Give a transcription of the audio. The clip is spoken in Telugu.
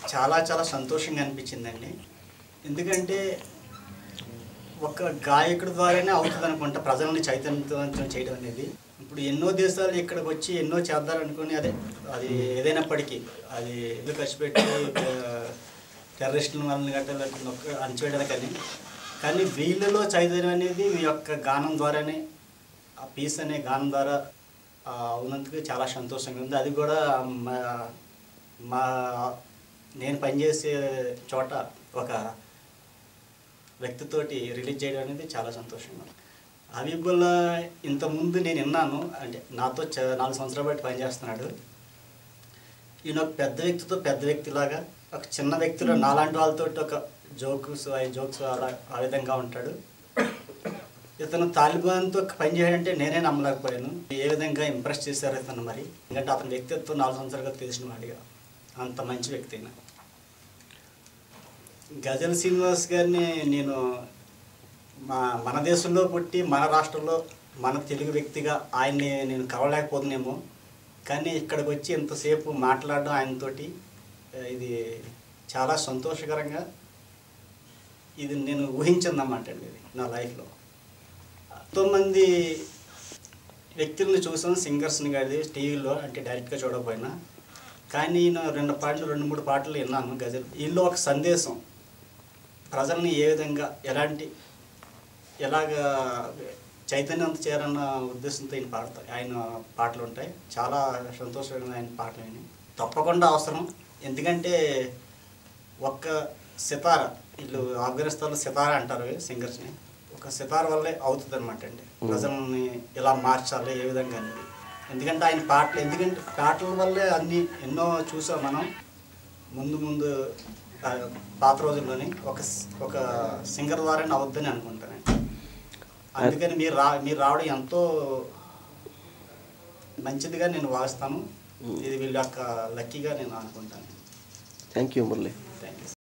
చాలా చాలా సంతోషంగా అనిపించిందండి ఎందుకంటే ఒక గాయకుడి ద్వారానే అవుతుంది అనుకుంటా ప్రజల్ని చైతన్యవంతం చేయడం అనేది ఇప్పుడు ఎన్నో దేశాలు ఇక్కడికి వచ్చి ఎన్నో చేద్దారనుకుని అదే అది ఏదైనప్పటికీ అది ఎందుకు ఖర్చు పెట్టి టెర్రరిస్టుల వాళ్ళని గట్రా నొక్క అణచివేయడానికి కానీ కానీ వీళ్ళలో చైతన్యం అనేది మీ యొక్క గానం ద్వారానే ఆ పీస్ అనే గానం ద్వారా ఆ, ఉన్నందుకు చాలా సంతోషంగా ఉంది అది కూడా మా మా నేను పనిచేసే చోట ఒక వ్యక్తితోటి రిలీజ్ చేయడం అనేది చాలా సంతోషంగా ఉంది. హబీబుల్లా ఇంతకుముందు నేను విన్నాను అంటే నాతో చ- నాలుగు సంవత్సరాల బట్టి పనిచేస్తున్నాడు ఈయన ఒక పెద్ద వ్యక్తితో పెద్ద వ్యక్తిలాగా ఒక చిన్న వ్యక్తిలో నాలాంటి వాళ్ళతో ఒక జోక్స్ ఆ జోక్స్ అలా ఆ విధంగా ఉంటాడు ఇతను తాలిబాన్తో పని చేయాలంటే నేనే నమ్మలేకపోయాను ఏ విధంగా ఇంప్రెస్ చేశారు ఇతను మరి ఎందుకంటే అతని వ్యక్తిత్వం నాలుగు సంవత్సరాలుగా తెలిసిన వాడిగా అంత మంచి వ్యక్తి అయినా గజల్ శ్రీనివాస్ గారిని నేను మా మన దేశంలో పుట్టి మన రాష్ట్రంలో మన తెలుగు వ్యక్తిగా ఆయన్ని నేను కలవలేకపోతున్నానేమో కానీ ఇక్కడికి వచ్చి ఎంతసేపు మాట్లాడడం ఆయనతోటి ఆ, ఇది చాలా సంతోషకరంగా ఇది నేను ఊహించిందన్నమాట అండి ఇది నా లైఫ్లో ఎంతోమంది వ్యక్తుల్ని చూసాం సింగర్స్ని కాదు టీవీలో అంటే డైరెక్ట్గా చూడకపోయినా కానీ నేను రెండు పాటలు రెండు మూడు పాటలు విన్నాను గజల్ వీళ్ళు ఒక సందేశం ప్రజల్ని ఏ విధంగా ఎలాంటి ఎలాగా చైతన్యం చేయాలన్న ఉద్దేశంతో ఆయన పాడతాయి ఆయన పాటలు ఉంటాయి చాలా సంతోషమైన ఆయన పాటలు విని తప్పకుండా అవసరం ఎందుకంటే ఒక్క సితార వీళ్ళు ఆఫ్ఘనిస్తాన్లో సితార అంటారు సింగర్స్ని ఒక సితార వల్లే అవుతుంది అనమాట అండి ప్రజల్ని ఎలా మార్చాలి ఏ విధంగా అనేది ఎందుకంటే ఆయన పాటలు ఎందుకంటే పాటల వల్లే అన్ని ఎన్నో చూసాం మనం ముందు ముందు ఆ, పాత రోజుల్లోని ఒక స్- ఒక సింగర్ ద్వారానే అవద్దని అనుకుంటాను అందుకని మీరు రా మీరు రావడం ఎంతో మంచిదిగా నేను భావిస్తాను ఇది వీళ్ళ యొక్క లక్కీగా నేను అనుకుంటాను థ్యాంక్ యూ మురళి